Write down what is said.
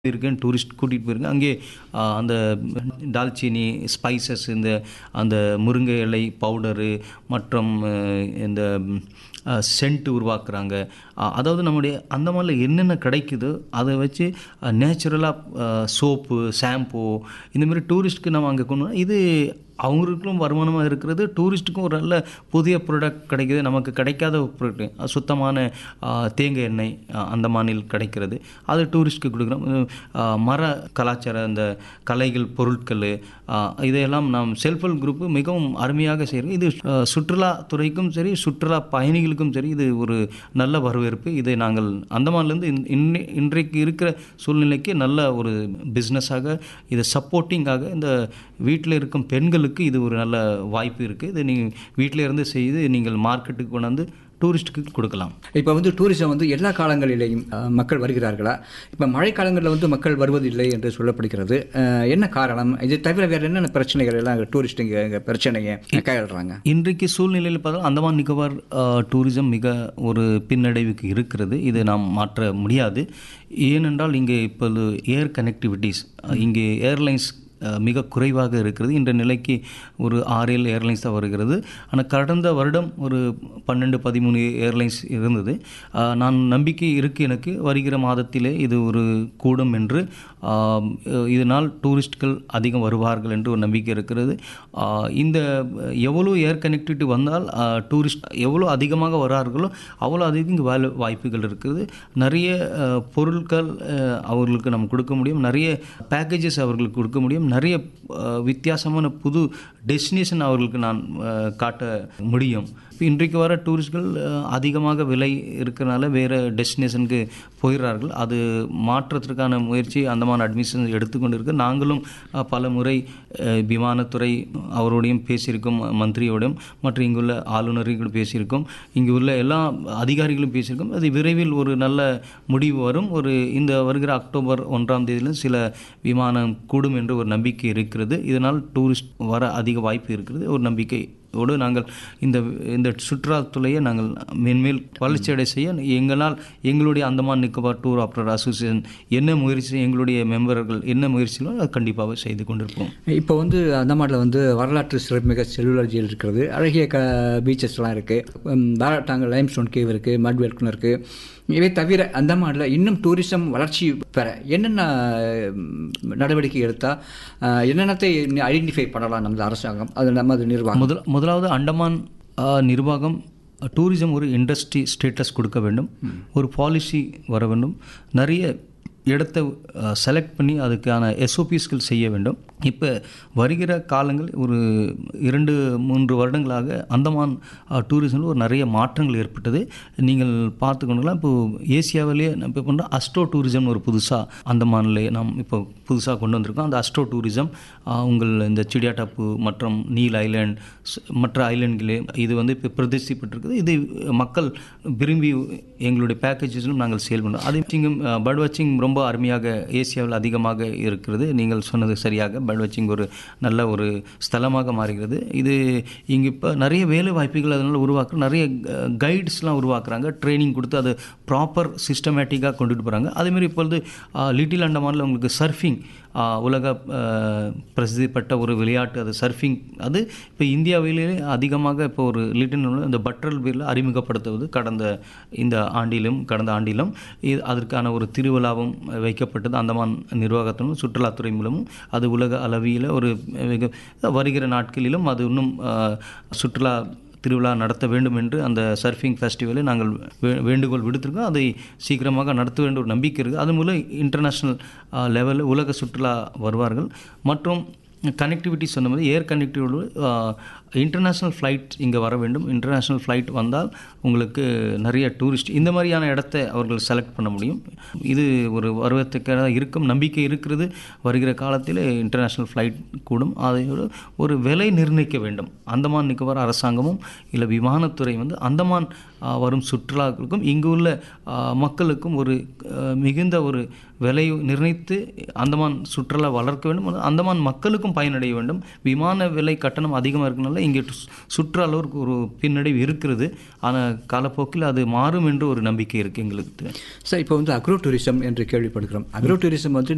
இருக்கேன் டூரிஸ்ட் கூட்டிகிட்டு போயிருக்கேன் அங்கே ஆ, அந்த டால்ச்சினி ஸ்பைசஸ் இந்த அந்த முருங்கை இலை பவுடரு மற்றும் அஹ், இந்த சென்ட் உருவாக்குறாங்க ஆ, அதாவது நம்முடைய அந்த மாதிரில என்னென்ன கிடைக்குதோ அதை வச்சு நேச்சுரலாக சோப்பு ஷாம்பு இந்த மாதிரி டூரிஸ்ட்டுக்கு நம்ம அங்கே கொண்டு வரோம். இது அவங்களுக்கும் வருமானமாக இருக்கிறது டூரிஸ்ட்டுக்கும் ஒரு நல்ல புதிய ப்ராடக்ட் கிடைக்குது நமக்கு கிடைக்காத ஒரு ப்ராடக்ட் சுத்தமான ஆ, தேங்காய் எண்ணெய் ஆ, அந்த மாநில கிடைக்கிறது அது டூரிஸ்ட்டுக்கு கொடுக்குறோம் இது, ஆ, மர கலாச்சார அந்த கலைகள் பொருட்கள் ஆ, இதையெல்லாம் நாம் செல்ஃப் ஹெல்ப் குரூப்பு மிகவும் அருமையாக செய்கிறோம் இது ஆ, சுற்றுலாத்துறைக்கும் சரி சுற்றுலா பயணிகளுக்கும் சரி இது ஒரு நல்ல வரவேற்பு இதை நாங்கள் அந்தமான்லேருந்து இன்னை இன்றைக்கு இருக்கிற சூழ்நிலைக்கு நல்ல ஒரு பிஸ்னஸாக இதை சப்போர்ட்டிங்காக இந்த வீட்டில் இருக்கும் பெண்களுக்கு இது ஒரு நல்ல வாய்ப்பு இருக்குது இதை நீங்கள் வீட்டில் இருந்து செய்து நீங்கள் மார்க்கெட்டுக்கு கொண்டாந்து டூரிஸ்ட்டுக்கு கொடுக்கலாம் இப்போ வந்து டூரிசம் வந்து எல்லா காலங்களிலேயும் அஹ், மக்கள் வருகிறார்களா இப்போ மழை காலங்களில் வந்து மக்கள் வருவதில்லை என்று சொல்லப்படுகிறது அஹ், என்ன காரணம் இது தவிர வேறு என்னென்ன பிரச்சனைகள் எல்லாம் டூரிஸ்ட்டுங்க இங்கே பிரச்சனையை கையாளுறாங்க இன்றைக்கு சூழ்நிலையில் பார்த்தா அந்தமான் நிக்கோபார் அஹ், டூரிசம் மிக ஒரு பின்னடைவுக்கு இருக்கிறது இதை நாம் மாற்ற முடியாது ஏனென்றால் இங்கே இப்போது ஏர் கனெக்டிவிட்டிஸ் இங்கே ஏர்லைன்ஸ் அஹ், மிக குறைவாக இருக்கிறது இந்த நிலைக்கு ஒரு ஆறு ஏழு ஏர்லைன்ஸ் தான் வருகிறது ஆனால் கடந்த வருடம் ஒரு பன்னெண்டு பதிமூணு ஏர்லைன்ஸ் இருந்தது அஹ், நான் நம்பிக்கை இருக்கு எனக்கு வருகிற மாதத்திலே இது ஒரு கூடும் என்று ஆம், இதனால் டூரிஸ்ட்கள் அதிகம் வருவார்கள் என்று ஒரு நம்பிக்கை இருக்கிறது ஆஹ், இந்த எவ்வளோ ஏர் கனெக்டிவிட்டி வந்தால் டூரிஸ்ட் எவ்வளோ அதிகமாக வரார்களோ அவ்வளோ அதிகம் வேலை வாய்ப்புகள் இருக்குது நிறைய ஆஹ், பொருட்கள் ஆஹ், அவர்களுக்கு நம்ம கொடுக்க முடியும் நிறைய பேக்கேஜஸ் அவர்களுக்கு கொடுக்க முடியும் நிறைய ஆஹ், வித்தியாசமான புது டெஸ்டினேஷன் அவர்களுக்கு நான் ஆஹ், காட்ட முடியும் இப்போ இன்றைக்கு வர டூரிஸ்ட்கள் ஆஹ், அதிகமாக விலை இருக்கிறனால வேறு டெஸ்டினேஷனுக்கு போயிடுறார்கள் அது மாற்றத்திற்கான முயற்சி அந்தமான அட்மிஷன் எடுத்துக்கொண்டு இருக்கு நாங்களும் அஹ், பல முறை அஹ், விமானத்துறை அவரோடையும் பேசியிருக்கோம் மந்திரியோடையும் மற்றும் இங்குள்ள ஆளுநர்கள் பேசியிருக்கோம் இங்கு உள்ள எல்லா அதிகாரிகளும் பேசியிருக்கோம் அது விரைவில் ஒரு நல்ல முடிவு வரும் ஒரு இந்த வருகிற அக்டோபர் ஒன்றாம் தேதியிலும் சில விமானம் கூடும் என்று ஒரு நம்பிக்கை இருக்கிறது இதனால் டூரிஸ்ட் வர அதிக வாய்ப்பு இருக்கிறது ஒரு நம்பிக்கை ஓடு நாங்கள் இந்த இந்த சுற்றுலாத்துறையை நாங்கள் மென்மேல் வளர்ச்சியடை செய்ய எங்களால் எங்களுடைய Andaman Nicobar tour operator association என்ன முயற்சி எங்களுடைய மெம்பர்கள் என்ன முயற்சிகளோ அதை கண்டிப்பாக செய்து கொண்டிருப்போம் இப்போ வந்து அந்தமானில் வந்து வரலாற்று சிறப்புமிக செல்லுலர் ஜெயில் இருக்கிறது அழகிய க பீச்சஸ்லாம் இருக்குது பாராட்டாங்க லைம் ஸ்டோன் கேவ் இருக்குது மட் வெல்குன்னு இருக்குது இவை தவிர அந்தமானில் இன்னும் டூரிசம் வளர்ச்சி பெற என்னென்ன ம், நடவடிக்கை எடுத்தால் என்னென்னத்தை ஐடென்டிஃபை பண்ணலாம் நமது அரசாங்கம் அது நமது நிர்வாகம் முதல் முதலாவது அண்டமான் ஆ, நிர்வாகம் டூரிசம் ஒரு இண்டஸ்ட்ரி ஸ்டேட்டஸ் கொடுக்க வேண்டும் ஒரு பாலிசி வர வேண்டும் நிறைய இடத்தை செலக்ட் பண்ணி அதுக்கான எஸ்ஓபிஸ்கள் செய்ய வேண்டும் இப்போ வருகிற காலங்கள் ஒரு இரண்டு மூன்று வருடங்களாக அந்தமான் டூரிசமில் ஒரு நிறைய மாற்றங்கள் ஏற்பட்டது நீங்கள் பார்த்துக்கொண்டுலாம் இப்போ ஏசியாவிலேயே நம்ம இப்போ பண்ணுறோம் அஸ்ட்ரோ டூரிசம் ஒரு புதுசாக அந்தமானில் நாம் இப்போ புதுசாக கொண்டு வந்திருக்கோம் அந்த அஸ்ட்ரோ டூரிசம் உங்கள் இந்த சிடியாட்டாப்பு மற்றும் நீல் ஐலேண்ட் ஸ்- மற்ற ஐலேண்ட்களே இது வந்து இப்போ பிரதிஷ்டிப்பட்டிருக்குது இது மக்கள் விரும்பி எங்களுடைய பேக்கேஜஸிலும் நாங்கள் சேல் பண்ணுறோம் அதே வாட்சிங்கும் பேர்ட் வாட்சிங் ரொம்ப அருமையாக ஏசியாவில் அதிகமாக இருக்கிறது நீங்கள் சொன்னது சரியாக பேர்ட் வாட்சிங் ஒரு நல்ல ஒரு ஸ்தலமாக மாறுகிறது இது இங்கே இப்போ நிறைய வேலை வாய்ப்புகள் அதனால் உருவாக்குற நிறைய கைட்ஸ்லாம் உருவாக்குறாங்க ட்ரைனிங் கொடுத்து அது ப்ராப்பர் சிஸ்டமேட்டிக்காக கொண்டுட்டு போகிறாங்க அதேமாதிரி இப்பொழுது லிட்டில் அண்டமானில் உங்களுக்கு சர்ஃபிங் உலக ஆஹ், பிரசித்தி பெற்ற ஒரு விளையாட்டு அது சர்ஃபிங் அது இப்போ இந்தியாவிலேயே அதிகமாக இப்போ ஒரு லிட்டில் இந்த பட்ரல் பேரில் அறிமுகப்படுத்துவது கடந்த இந்த ஆண்டிலும் கடந்த ஆண்டிலும் இது அதற்கான ஒரு திருவிழாவும் வைக்கப்பட்டது அந்தமான் நிர்வாகத்திலும் சுற்றுலாத்துறை மூலமும் அது உலக அளவியில் ஒரு மிக வருகிற நாட்களிலும் அது இன்னும் ஆஹ், சுற்றுலா திருவிழா நடத்த வேண்டும் என்று அந்த சர்ஃபிங் ஃபெஸ்டிவலை நாங்கள் வே- வேண்டுகோள் விடுத்திருக்கோம் அதை சீக்கிரமாக நடத்த வேண்டும் ஒரு நம்பிக்கை இருக்குது அது மூலம் இன்டர்நேஷ்னல் லெவலில் உலக சுற்றுலா வருவார்கள் மற்றும் கனெக்டிவிட்டி சொன்ன மாதிரி ஏர் கனெக்டிவிட்டி இன்டர்நேஷ்னல் ஃப்ளைட் இங்கே வர வேண்டும் இன்டர்நேஷ்னல் ஃப்ளைட் வந்தால் உங்களுக்கு நிறைய டூரிஸ்ட் இந்த மாதிரியான இடத்த அவர்கள் செலக்ட் பண்ண முடியும் இது ஒரு வருவத்துக்காக இருக்கும் நம்பிக்கை இருக்கிறது வருகிற காலத்தில் இன்டர்நேஷ்னல் ஃப்ளைட் கூடும் அதையோடு ஒரு விலை நிர்ணயிக்க வேண்டும் அந்தமான் நிக்கோபார் அரசாங்கமும் இல்லை விமானத்துறை வந்து அந்தமான் ஆ, வரும் சுற்றுலாக்களுக்கும் இங்கு உள்ள ஆ, மக்களுக்கும் ஒரு ஆ, மிகுந்த ஒரு விலை நிர்ணயித்து அந்தமான் சுற்றுலா வளர்க்க வேண்டும் அது அந்தமான் மக்களுக்கும் பயனடைய வேண்டும் விமான விலை கட்டணம் அதிகமாக இருக்கனால இங்கே சு- சுற்றுலாவுக்கு ஒரு பின்னடைவு இருக்கிறது ஆனால் காலப்போக்கில் அது மாறும் என்று ஒரு நம்பிக்கை இருக்குது எங்களுக்கு சார் இப்போ வந்து அக்ரோ டூரிசம் என்று கேள்விப்படுகிறோம் அக்ரோ டூரிசம் வந்து